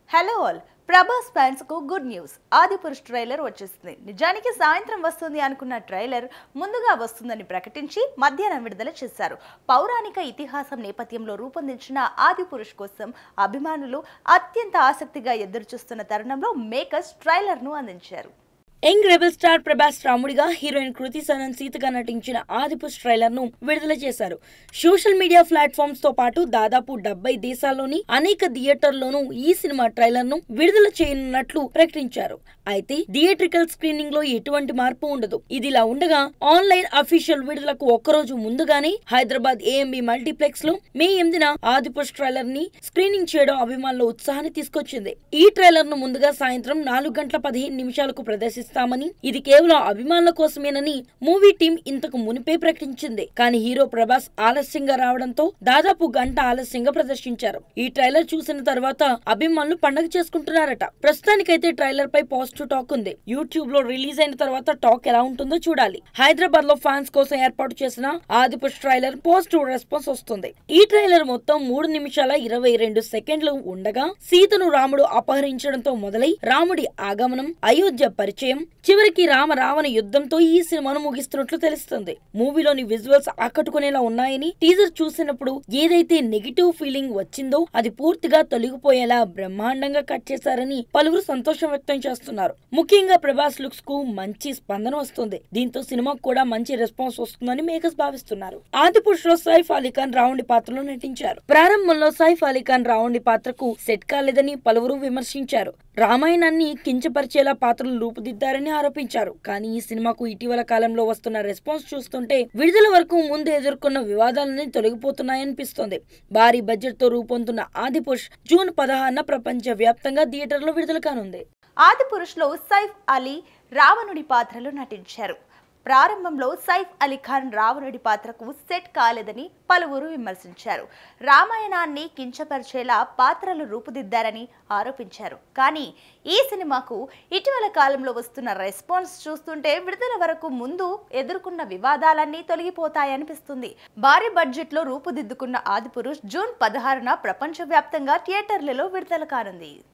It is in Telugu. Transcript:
హలో ఆల్ ప్రభాస్ ఫ్యాన్స్ కు గుడ్ న్యూస్ ఆదిపురుష్ ట్రైలర్ వచ్చేసింది నిజానికి సాయంత్రం వస్తుంది అనుకున్న ట్రైలర్ ముందుగా వస్తుందని ప్రకటించి మధ్యాహ్నం విడుదల చేశారు పౌరాణిక ఇతిహాసం నేపథ్యంలో రూపొందించిన ఆదిపురుష్ కోసం అభిమానులు అత్యంత ఆసక్తిగా ఎదురుచూస్తున్న తరుణంలో మేకర్స్ ట్రైలర్ ను అందించారు యంగ్ రెబల్ స్టార్ ప్రభాస్ రాముడిగా హీరోయిన్ కృతి సనన్ సీతగా నటించిన ఆదిపుష్ ట్రైలర్ ను విడుదల చేశారు సోషల్ మీడియా ప్లాట్ఫామ్స్ తో పాటు దాదాపు డెబ్బై దేశాల్లోని అనేక థియేటర్లోనూ ఈ సినిమా ట్రైలర్ ను విడుదల చేయనున్నట్లు ప్రకటించారు అయితే థియేట్రికల్ స్క్రీనింగ్ లో ఎటువంటి మార్పు ఉండదు ఇదిలా ఉండగా ఆన్లైన్ అఫీషియల్ విడుదలకు ఒక్కరోజు ముందుగానే హైదరాబాద్ ఏఎంబి మల్టీప్లెక్స్ లో మే ఎనిమిదిన ఆదిపుష్ ట్రైలర్ ని స్క్రీనింగ్ చేయడం అభిమానుల ఉత్సాహాన్ని తీసుకొచ్చింది ఈ ట్రైలర్ ను ముందుగా సాయంత్రం నాలుగు గంటల పదిహేను నిమిషాలకు ప్రదర్శిస్తామని ఇది కేవలం అభిమానుల కోసమేనని మూవీ టీం ఇంతకు మునిపే ప్రకటించింది కానీ హీరో ప్రభాస్ ఆలస్యంగా రావడంతో దాదాపు గంట ఆలస్యంగా ప్రదర్శించారు ఈ ట్రైలర్ చూసిన తర్వాత అభిమానులు పండగ చేసుకుంటున్నారట ప్రస్తుతానికైతే ట్రైలర్ పై పాజిటివ్ టాక్ ఉంది యూట్యూబ్ లో రిలీజ్ అయిన తర్వాత టాక్ ఎలా ఉంటుందో చూడాలి హైదరాబాద్ లో ఫ్యాన్స్ కోసం ఏర్పాటు చేసిన ఆదిపుష్ ట్రైలర్ పాజిటివ్ రెస్పాన్స్ వస్తుంది ఈ ట్రైలర్ మొత్తం మూడు నిమిషాల ఇరవై రెండు సెకండ్లు ఉండగా సీతను రాముడు అపహరించడంతో మొదలై రాముడి ఆగమనం అయోధ్య పరిచయం చివరికి రామ రావణ యుద్ధంతో ఈ సినిమాను ముగిస్తున్నట్లు తెలుస్తుంది మూవీలోని విజువల్స్ ఆకట్టుకునేలా ఉన్నాయని టీజర్ చూసినప్పుడు ఏదైతే నెగిటివ్ ఫీలింగ్ వచ్చిందో అది పూర్తిగా తొలగిపోయేలా బ్రహ్మాండంగా కట్ చేశారని పలువురు సంతోషం వ్యక్తం చేస్తున్నారు ముఖ్యంగా ప్రభాస్ లుక్స్ కు మంచి స్పందన వస్తుంది దీంతో సినిమాకు కూడా మంచి రెస్పాన్స్ వస్తుందని మేకర్స్ భావిస్తున్నారు ఆదిపురుష్ లో సైఫ్ అలీ ఖాన్ రావుండి పాత్రలో నటించారు ప్రారంభంలో సైఫ్ అలీ ఖాన్ రావుండి పాత్రకు సెట్ కాలేదని పలువురు విమర్శించారు రామాయణాన్ని కించపరిచేలా పాత్రలు రూపుదిద్దారని ఆరోపించారు కానీ ఈ సినిమాకు ఇటీవల కాలంలో వస్తున్న రెస్పాన్స్ చూస్తుంటే విడుదల వరకు ముందు ఎదుర్కొన్న వివాదాలన్నీ తొలగిపోతున్నాయనిపిస్తోంది భారీ బడ్జెట్ తో రూపొందుతున్న ఆదిపురుష్ జూన్ పదహారున ప్రపంచ వ్యాప్తంగా థియేటర్లో విడుదల కానుంది ఆదిపురుష్ లో సైఫ్ అలీ రావణుడి పాత్రలో నటించారు ప్రారంభంలో సైఫ్ అలీ ఖాన్ రావణుడి పాత్రకు సెట్ కాలేదని పలువురు విమర్శించారు రామాయణాన్ని కించపరిచేలా పాత్రలు రూపుదిద్దారని ఆరోపించారు కానీ ఈ సినిమాకు ఇటీవల కాలంలో వస్తున్న రెస్పాన్స్ చూస్తుంటే విడుదల వరకు ముందు ఎదుర్కొన్న వివాదాలన్నీ తొలగిపోతాయనిపిస్తుంది భారీ బడ్జెట్లో రూపుదిద్దుకున్న ఆదిపురుష్ జూన్ పదహారున ప్రపంచవ్యాప్తంగా థియేటర్లలో విడుదల కానుంది